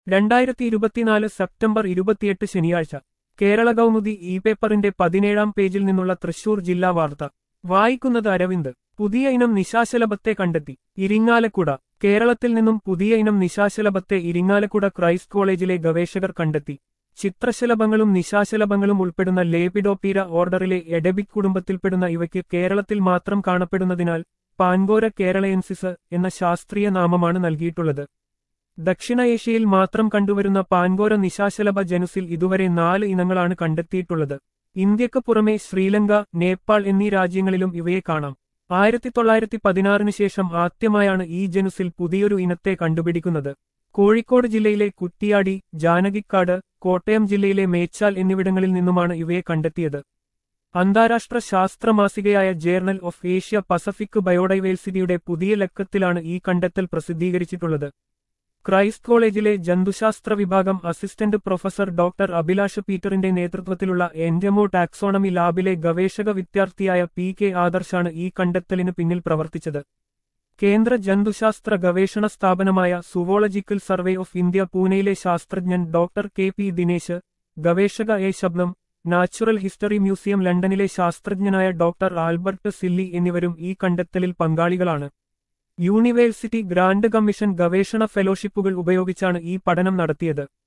രണ്ടായിരത്തി ഇരുപത്തിനാല് സെപ്റ്റംബർ ഇരുപത്തിയെട്ട് ശനിയാഴ്ച കേരള കൗമുദി ഇ പേപ്പറിന്റെ പതിനേഴാം പേജിൽ നിന്നുള്ള തൃശൂർ ജില്ലാ വാർത്ത വായിക്കുന്നത് അരവിന്ദ് പുതിയ ഇനം നിശാശലഭത്തെ കണ്ടെത്തി ഇരിങ്ങാലക്കുട കേരളത്തിൽ നിന്നും പുതിയ ഇനം നിശാശലഭത്തെ ഇരിങ്ങാലക്കുട ക്രൈസ്റ്റ് കോളേജിലെ ഗവേഷകർ കണ്ടെത്തി ചിത്രശലഭങ്ങളും നിശാശലഭങ്ങളും ഉൾപ്പെടുന്ന ലേപിഡോപീര ഓർഡറിലെ എഡബിക് കുടുംബത്തിൽപ്പെടുന്ന ഇവയ്ക്ക് കേരളത്തിൽ മാത്രം കാണപ്പെടുന്നതിനാൽ പാൻഗോര കേരളയൻസിസ് എന്ന ശാസ്ത്രീയ നാമമാണ് നൽകിയിട്ടുള്ളത് ദക്ഷിണ ഏഷ്യയിൽ മാത്രം കണ്ടുവരുന്ന പാൻഗോര നിശാശലഭ ജനുസിൽ ഇതുവരെ നാല് ഇനങ്ങളാണ് കണ്ടെത്തിയിട്ടുള്ളത് ഇന്ത്യക്ക് പുറമെ ശ്രീലങ്ക നേപ്പാൾ എന്നീ രാജ്യങ്ങളിലും ഇവയെ കാണാം ആയിരത്തി തൊള്ളായിരത്തി പതിനാറിന് ശേഷം ആദ്യമായാണ് ഈ ജനുസിൽ പുതിയൊരു ഇനത്തെ കണ്ടുപിടിക്കുന്നത് കോഴിക്കോട് ജില്ലയിലെ കുറ്റിയാടി ജാനകിക്കാട് കോട്ടയം ജില്ലയിലെ മേച്ചാൽ എന്നിവിടങ്ങളിൽ നിന്നുമാണ് ഇവയെ കണ്ടെത്തിയത് അന്താരാഷ്ട്ര ശാസ്ത്ര മാസികയായ ജേർണൽ ഓഫ് ഏഷ്യ പസഫിക് ബയോഡൈവേഴ്സിറ്റിയുടെ പുതിയ ലക്കത്തിലാണ് ഈ കണ്ടെത്തൽ പ്രസിദ്ധീകരിച്ചിട്ടുള്ളത് ക്രൈസ്റ്റ് കോളേജിലെ ജന്തുശാസ്ത്ര വിഭാഗം അസിസ്റ്റന്റ് പ്രൊഫസർ ഡോക്ടർ അഭിലാഷ് പീറ്ററിന്റെ നേതൃത്വത്തിലുള്ള എൻഡമോ ടാക്സോണമി ലാബിലെ ഗവേഷക വിദ്യാർത്ഥിയായ പി കെ ആദർശാണ് ഈ കണ്ടെത്തലിന് പിന്നിൽ പ്രവർത്തിച്ചത് കേന്ദ്ര ജന്തുശാസ്ത്ര ഗവേഷണ സ്ഥാപനമായ സുവോളജിക്കൽ സർവേ ഓഫ് ഇന്ത്യ പൂനെയിലെ ശാസ്ത്രജ്ഞൻ ഡോക്ടർ കെ പി ദിനേശ് ഗവേഷക എ ശബ്ദം നാച്ചുറൽ ഹിസ്റ്ററി മ്യൂസിയം ലണ്ടനിലെ ശാസ്ത്രജ്ഞനായ ഡോക്ടർ ആൽബർട്ട് സില്ലി എന്നിവരും ഈ കണ്ടെത്തലിൽ പങ്കാളികളാണ് യൂണിവേഴ്സിറ്റി ഗ്രാൻഡ് കമ്മീഷൻ ഗവേഷണ ഫെലോഷിപ്പുകൾ ഉപയോഗിച്ചാണ് ഈ പഠനം നടത്തിയത്